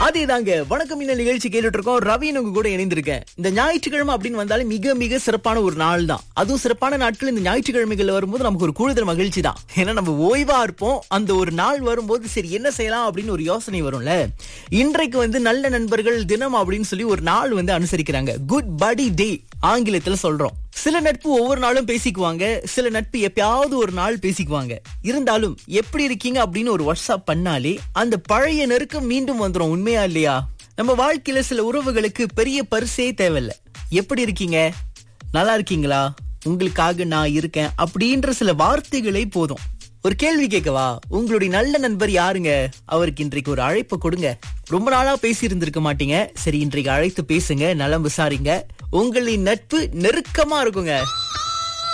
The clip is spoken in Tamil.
அதேதாங்க வணக்கம் இந்த நிகழ்ச்சி கேட்டுட்டு இருக்கோம் ரவின்னு உங்க கூட இணைந்திருக்கேன் இந்த ஞாயிற்றுக்கிழமை அப்படின்னு வந்தாலே மிக மிக சிறப்பான ஒரு நாள் தான் அதுவும் சிறப்பான நாட்கள் இந்த ஞாயிற்றுக்கிழமைகள் வரும்போது நமக்கு ஒரு கூடுதல் மகிழ்ச்சி தான் ஏன்னா நம்ம ஓய்வா இருப்போம் அந்த ஒரு நாள் வரும்போது சரி என்ன செய்யலாம் அப்படின்னு ஒரு யோசனை வரும்ல இன்றைக்கு வந்து நல்ல நண்பர்கள் தினம் அப்படின்னு சொல்லி ஒரு நாள் வந்து அனுசரிக்கிறாங்க குட் படி டே ஆங்கிலத்துல சொல்றோம் சில நட்பு ஒவ்வொரு நாளும் பேசிக்குவாங்க சில நட்பு எப்பயாவது ஒரு நாள் பேசிக்குவாங்க இருந்தாலும் எப்படி இருக்கீங்க அப்படின்னு ஒரு வாட்ஸ்அப் பண்ணாலே அந்த பழைய நெருக்கம் மீண்டும் வந்துரும் உண்மையா இல்லையா நம்ம வாழ்க்கையில சில உறவுகளுக்கு பெரிய பரிசே தேவையில்ல எப்படி இருக்கீங்க நல்லா இருக்கீங்களா உங்களுக்காக நான் இருக்கேன் அப்படின்ற சில வார்த்தைகளே போதும் ஒரு கேள்வி கேட்கவா உங்களுடைய நல்ல நண்பர் யாருங்க அவருக்கு இன்றைக்கு ஒரு அழைப்பு கொடுங்க ரொம்ப நாளா பேசி இருந்திருக்க மாட்டீங்க சரி இன்றைக்கு அழைத்து பேசுங்க நலம் விசாரிங்க உங்களின் நட்பு நெருக்கமா இருக்குங்க